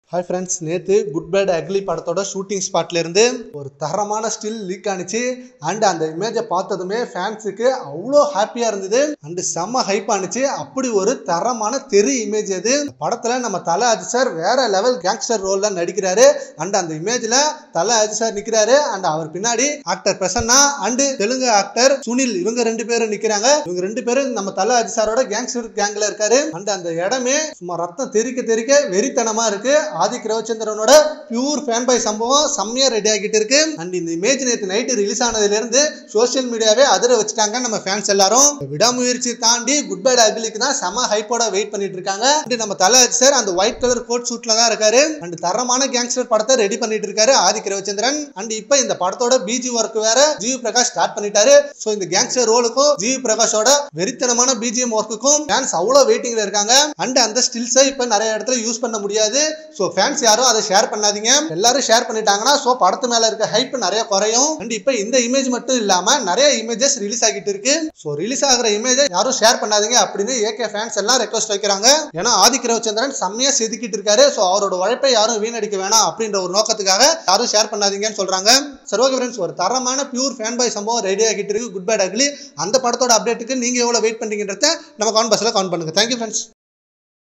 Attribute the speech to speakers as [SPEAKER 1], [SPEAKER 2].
[SPEAKER 1] hi friends நேற்று good bad ugly படத்தோட shooting ஸ்பாட்ல இருந்து ஒரு தரமான ஸ்டில் லீக் ஆனிச்சு அண்ட் அந்த இமேஜை பார்த்ததுமே ஃபேன்ஸுக்கு அவ்வளோ ஹாப்பியாக இருந்தது அண்ட் செம்ம ஹைப் ஆனிச்சு அப்படி ஒரு தரமான தெரு இமேஜ் அது படத்தில் நம்ம தலை அஜி சார் வேற லெவல் கேங்ஸ்டர் ரோல்ல நடிக்கிறாரு அண்ட் அந்த இமேஜில் தலை அஜி சார் நிற்கிறாரு அண்ட் அவர் பின்னாடி actor Prasanna and Telugu actor Sunil இவங்க ரெண்டு பேரும் நிற்கிறாங்க இவங்க ரெண்டு பேரும் நம்ம தலை அஜி சாரோட கேங்ஸ்டர் கேங்ல இருக்காரு அண்ட் அந்த இடமே சும்மா ரத்தம் தெறிக்க தெறிக்க வெறித்தனமா இருக்கு ஆதிக் ரவிச்சந்திரனோட பியூர் ஃபேன் பாய் சம்பவம் செம்மையா ரெடி ஆகிட்டு இருக்கு அண்ட் இந்த இமேஜ் நேற்று நைட்டு ரிலீஸ் ஆனதுல இருந்து சோஷியல் மீடியாவே அதிர வச்சுட்டாங்க நம்ம ஃபேன்ஸ் எல்லாரும் விடாமுயற்சி தாண்டி குட் பை அகிலிக்கு தான் செம ஹைப்போட வெயிட் பண்ணிட்டு இருக்காங்க அண்ட் நம்ம தலை சார் அந்த ஒயிட் கலர் கோட் சூட்ல தான் இருக்காரு அண்ட் தரமான கேங்ஸ்டர் படத்தை ரெடி பண்ணிட்டு இருக்காரு ஆதிக் ரவிச்சந்திரன் அண்ட் இப்போ இந்த படத்தோட பிஜி ஒர்க் வேற ஜிவி பிரகாஷ் ஸ்டார்ட் பண்ணிட்டாரு ஸோ இந்த கேங்ஸ்டர் ரோலுக்கும் ஜிவி பிரகாஷோட வெறித்தனமான பிஜிஎம் ஒர்க்குக்கும் ஃபேன்ஸ் அவ்வளோ வெயிட்டிங்ல இருக்காங்க அண்ட் அந்த ஸ்டில்ஸை இப்போ நிறைய இடத்துல யூஸ் பண்ண முடியாது ஸோ ஃபேன்ஸ் யாரும் அதை ஷேர் பண்ணாதீங்க எல்லாரும் ஷேர் பண்ணிட்டாங்கன்னா ஸோ படத்து மேல இருக்க ஹைப் நிறைய குறையும் அண்ட் இப்போ இந்த இமேஜ் மட்டும் இல்லாம நிறைய இமேஜஸ் ரிலீஸ் ஆகிட்டு இருக்கு ஸோ ரிலீஸ் ஆகிற இமேஜை யாரும் ஷேர் பண்ணாதீங்க அப்படின்னு ஏகே ஃபேன்ஸ் எல்லாம் ரெக்வஸ்ட் வைக்கிறாங்க ஏன்னா ஆதிக் ரவிச்சந்திரன் செம்மையா செதுக்கிட்டு இருக்காரு ஸோ அவரோட உழைப்பை யாரும் வீணடிக்க வேணாம் அப்படின்ற ஒரு நோக்கத்துக்காக யாரும் ஷேர் பண்ணாதீங்கன்னு சொல்றாங்க சரி ஓகே ஃப்ரெண்ட்ஸ் ஒரு தரமான பியூர் ஃபேன் பாய் சம்பவம் ரெடி ஆகிட்டு இருக்கு குட் பை அக்லி அந்த படத்தோட அப்டேட்டுக்கு நீங்க எவ்வளவு வெயிட் பண்றீங்கன்றத நம்ம கவுண்ட் பஸ்ல கவுண்ட் பண்ணுங்க தேங்க்யூ ஃப்ரெண்ட்ஸ்